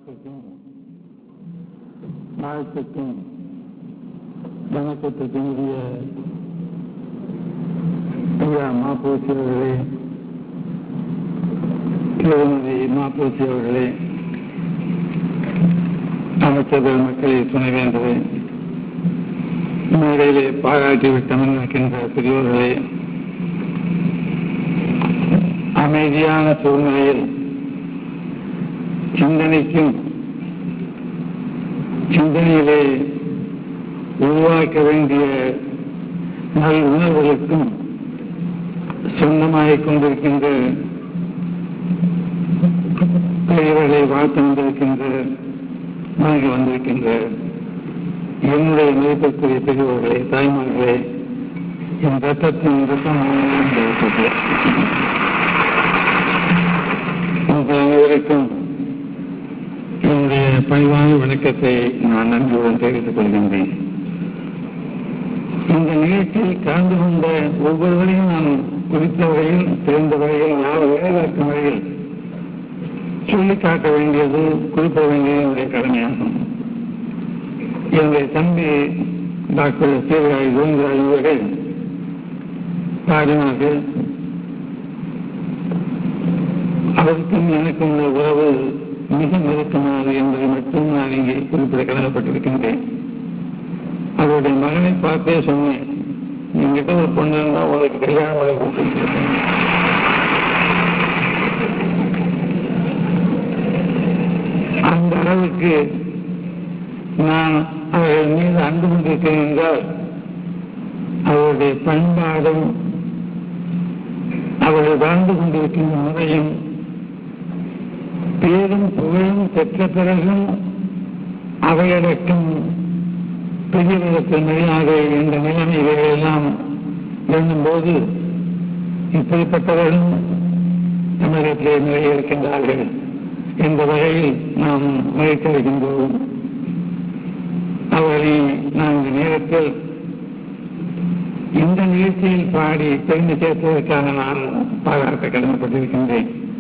பாராட்டுக்கும் வாழ்த்துக்கும் வணக்கத்துக்கும் உரிய ஐயா மாப்போசி அவர்களே திருமதி மாப்போசி அவர்களே அமைச்சர்கள் மக்களை துணைவேந்தரே மேடையிலே பாராட்டி விட்டமன் இருக்கின்ற பெரியோர்களே அமைதியான சூழ்நிலையில் சிந்தனைக்கும் சிந்தனையிலே உருவாக்க வேண்டிய நல் உணர்வுகளுக்கும் சொந்தமாகிக் கொண்டிருக்கின்ற பெரியவர்களை வாழ்த்து வந்திருக்கின்ற வணங்கி வந்திருக்கின்ற என்னுடைய மதிப்பிற்குரிய பெரியவர்களே தாய்மார்களே என் ரத்தத்தின் ரத்தம் உங்கள் அனைவருக்கும் என்னுடைய பணிவான வணக்கத்தை நான் நன்றியுடன் தெரிவித்துக் கொள்கின்றேன் இந்த நிகழ்ச்சியில் கலந்து கொண்ட ஒவ்வொருவரையும் நான் குறித்த வகையில் தெரிந்த வகையில் நான் வேலைவாக்கும் வகையில் சொல்லிக் காட்ட வேண்டியது குறிப்பிட வேண்டியது என்னுடைய கடமையாகும் என்னுடைய தம்பி டாக்டர் சீவராஜ் கோவிந்தராஜ் அவர்கள் பாடினார்கள் அவருக்கும் எனக்கும் உள்ள உறவு மிக நெருக்கமானது என்பதை மட்டும் நான் இங்கே குறிப்பிட கடமைப்பட்டிருக்கின்றேன் அவருடைய மகனை பார்த்தே சொன்னேன் என்கிட்ட ஒரு பொண்ணு இருந்தா உங்களுக்கு கல்யாணம் பண்ணி கொடுத்துருக்கேன் அந்த அளவுக்கு நான் அவர்கள் மீது அன்பு கொண்டிருக்கிறேன் என்றால் அவருடைய பண்பாடும் அவர்கள் வாழ்ந்து கொண்டிருக்கின்ற முறையும் பேரும் புகழும் பெற்ற பிறகும் அவையடக்கம் பெரியவர்களுக்கு மரியாத என்ற நிலைமைகளை எல்லாம் எண்ணும்போது இப்படிப்பட்டவர்களும் தமிழகத்திலே நிறைய இருக்கின்றார்கள் என்ற வகையில் நாம் மகிழ்ச்சியடைகின்றோம் அவரை நான் இந்த நேரத்தில் இந்த நிகழ்ச்சியில் பாடி பெருமை சேர்த்ததற்காக நான் பாராட்ட கடமைப்பட்டிருக்கின்றேன்